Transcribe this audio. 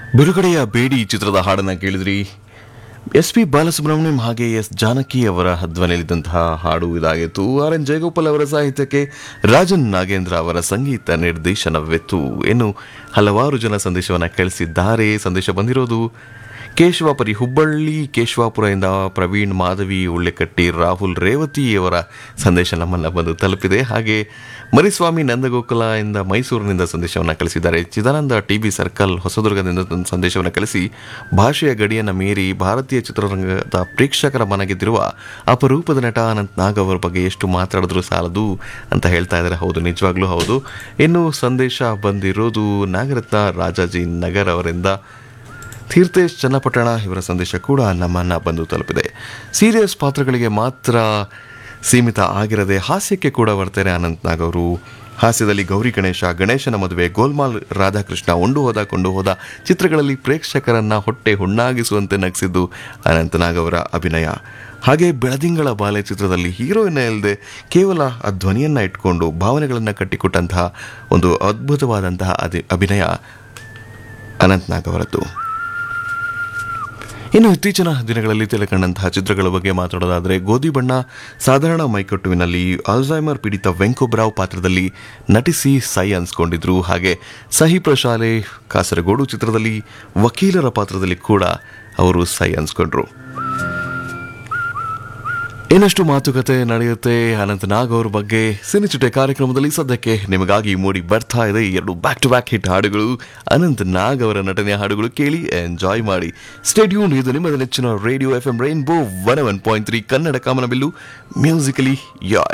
ಬಿಡುಗಡೆಯ ಬೇಡಿ ಚಿತ್ರದ ಹಾಡನ್ನ ಕೇಳಿದ್ರಿ ಎಸ್ ಪಿ ಬಾಲಸುಬ್ರಹ್ಮಣ್ಯಂ ಹಾಗೆ ಎಸ್ ಜಾನಕಿ ಅವರ ಧ್ವನಿಯಲ್ಲಿದ್ದಂತಹ ಹಾಡು ಇದಾಗಿತ್ತು ಆರ್ ಎನ್ ಜಯಗೋಪಾಲ್ ಅವರ ಸಾಹಿತ್ಯಕ್ಕೆ ರಾಜನ್ ನಾಗೇಂದ್ರ ಅವರ ಸಂಗೀತ ನಿರ್ದೇಶನವಿತ್ತು ಇನ್ನು ಹಲವಾರು ಜನ ಸಂದೇಶವನ್ನು ಕಳಿಸಿದ್ದಾರೆ ಸಂದೇಶ ಬಂದಿರೋದು ಕೇಶವಾಪುರಿ ಹುಬ್ಬಳ್ಳಿ ಕೇಶವಾಪುರದಿಂದ ಪ್ರವೀಣ್ ಮಾಧವಿ ಉಳ್ಳೆಕಟ್ಟಿ ರಾಹುಲ್ ರೇವತಿ ಅವರ ಸಂದೇಶ ನಮ್ಮನ್ನ ಬಂದು ತಲುಪಿದೆ ಹಾಗೆ ಮರಿಸ್ವಾಮಿ ನಂದಗೋಕುಲ ಇಂದ ಮೈಸೂರಿನಿಂದ ಸಂದೇಶವನ್ನು ಕಳಿಸಿದ್ದಾರೆ ಚಿದಾನಂದ ಟಿ ಬಿ ಸರ್ಕಲ್ ಹೊಸದುರ್ಗದಿಂದ ತನ್ನ ಸಂದೇಶವನ್ನು ಕಳಿಸಿ ಭಾಷೆಯ ಗಡಿಯನ್ನು ಮೀರಿ ಭಾರತೀಯ ಚಿತ್ರರಂಗದ ಪ್ರೇಕ್ಷಕರ ಮನಗೆದ್ದಿರುವ ಅಪರೂಪದ ನಟ ಅನಂತ್ ನಾಗ್ ಅವರ ಬಗ್ಗೆ ಎಷ್ಟು ಮಾತಾಡಿದ್ರು ಸಾಲದು ಅಂತ ಹೇಳ್ತಾ ಇದ್ದಾರೆ ಹೌದು ನಿಜವಾಗ್ಲೂ ಹೌದು ಇನ್ನು ಸಂದೇಶ ಬಂದಿರೋದು ನಾಗರತ್ನ ರಾಜಾಜಿ ನಗರ್ ಅವರಿಂದ ತೀರ್ಥೇಶ್ ಚನ್ನಪಟ್ಟಣ ಇವರ ಸಂದೇಶ ಕೂಡ ನಮ್ಮನ್ನ ಬಂದು ತಲುಪಿದೆ ಸೀರಿಯಸ್ ಪಾತ್ರಗಳಿಗೆ ಮಾತ್ರ ಸೀಮಿತ ಆಗಿರದೆ ಹಾಸ್ಯಕ್ಕೆ ಕೂಡ ಬರ್ತಾರೆ ಅನಂತ್ ನಾಗ್ ಅವರು ಹಾಸ್ಯದಲ್ಲಿ ಗೌರಿ ಗಣೇಶ ಗಣೇಶನ ಮದುವೆ ಗೋಲ್ಮಾಲ್ ರಾಧಾಕೃಷ್ಣ ಉಂಡು ಹೋದ ಕೊಂಡು ಹೋದ ಚಿತ್ರಗಳಲ್ಲಿ ಪ್ರೇಕ್ಷಕರನ್ನ ಹೊಟ್ಟೆ ಹುಣ್ಣಾಗಿಸುವಂತೆ ನಗಿಸಿದ್ದು ಅನಂತ್ ನಾಗ್ ಅವರ ಅಭಿನಯ ಹಾಗೆ ಬೆಳದಿಂಗಳ ಬಾಲೆ ಚಿತ್ರದಲ್ಲಿ ಹೀರೋಯಿನ್ ಇಲ್ಲದೆ ಕೇವಲ ಆ ಧ್ವನಿಯನ್ನ ಇಟ್ಕೊಂಡು ಭಾವನೆಗಳನ್ನು ಕಟ್ಟಿಕೊಟ್ಟಂತಹ ಒಂದು ಅದ್ಭುತವಾದಂತಹ ಅದಿ ಅಭಿನಯ ಅನಂತ್ ನಾಗ್ ಅವರದ್ದು ಇನ್ನು ಇತ್ತೀಚಿನ ದಿನಗಳಲ್ಲಿ ತೆಲೆಕಂಡಂತಹ ಚಿತ್ರಗಳ ಬಗ್ಗೆ ಮಾತಾಡೋದಾದರೆ ಗೋಧಿ ಬಣ್ಣ ಸಾಧಾರಣ ಮೈಕಟ್ಟುವಿನಲ್ಲಿ ಅಲ್ಝೈಮರ್ ಪೀಡಿತ ವೆಂಕೋಬ್ರಾವ್ ಪಾತ್ರದಲ್ಲಿ ನಟಿಸಿ ಸೈ ಅನ್ಸ್ಕೊಂಡಿದ್ರು ಹಾಗೆ ಸಹಿ ಪ್ರಶಾಲೆ ಕಾಸರಗೋಡು ಚಿತ್ರದಲ್ಲಿ ವಕೀಲರ ಪಾತ್ರದಲ್ಲಿ ಕೂಡ ಅವರು ಸೈ ಅನ್ಸ್ಕೊಂಡ್ರು ಇನ್ನಷ್ಟು ಮಾತುಕತೆ ನಡೆಯುತ್ತೆ ಅನಂತ್ ನಾಗ್ ಅವ್ರ ಬಗ್ಗೆ ಸಿನಿಚಿಟೆ ಕಾರ್ಯಕ್ರಮದಲ್ಲಿ ಸದ್ಯಕ್ಕೆ ನಿಮಗಾಗಿ ಮೂಡಿ ಬರ್ತಾ ಇದೆ ಎರಡು ಬ್ಯಾಕ್ ಟು ಬ್ಯಾಕ್ ಹಿಟ್ ಹಾಡುಗಳು ಅನಂತ್ ನಾಗ್ ಅವರ ನಟನೆಯ ಹಾಡುಗಳು ಕೇಳಿ ಎಂಜಾಯ್ ಮಾಡಿ ಸ್ಟೇಡಿಯೂನ್ ಇದು ನಿಮ್ಮದ ನೆಚ್ಚಿನ radio F M rainbow one one point three Kannada Kamanabillu musically ಯಾರ್